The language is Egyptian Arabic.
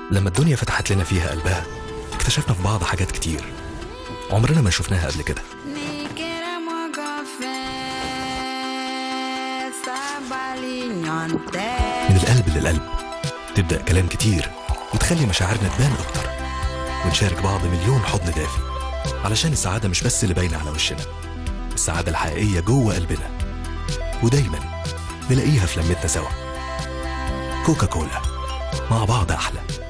لما الدنيا فتحت لنا فيها قلبها اكتشفنا في بعض حاجات كتير عمرنا ما شفناها قبل كده Ni queremos café, sabaliñonte. من القلب للقلب تبدأ كلام كتير وتخلي مشاعرنا تبان أكتر ونشارك بعض مليون حضن دافي علشان السعادة مش بس اللي باينة على وشنا السعادة الحقيقية جوه قلبنا ودايما نلاقيها في لمتنا سوا كوكا كولا مع بعض أحلى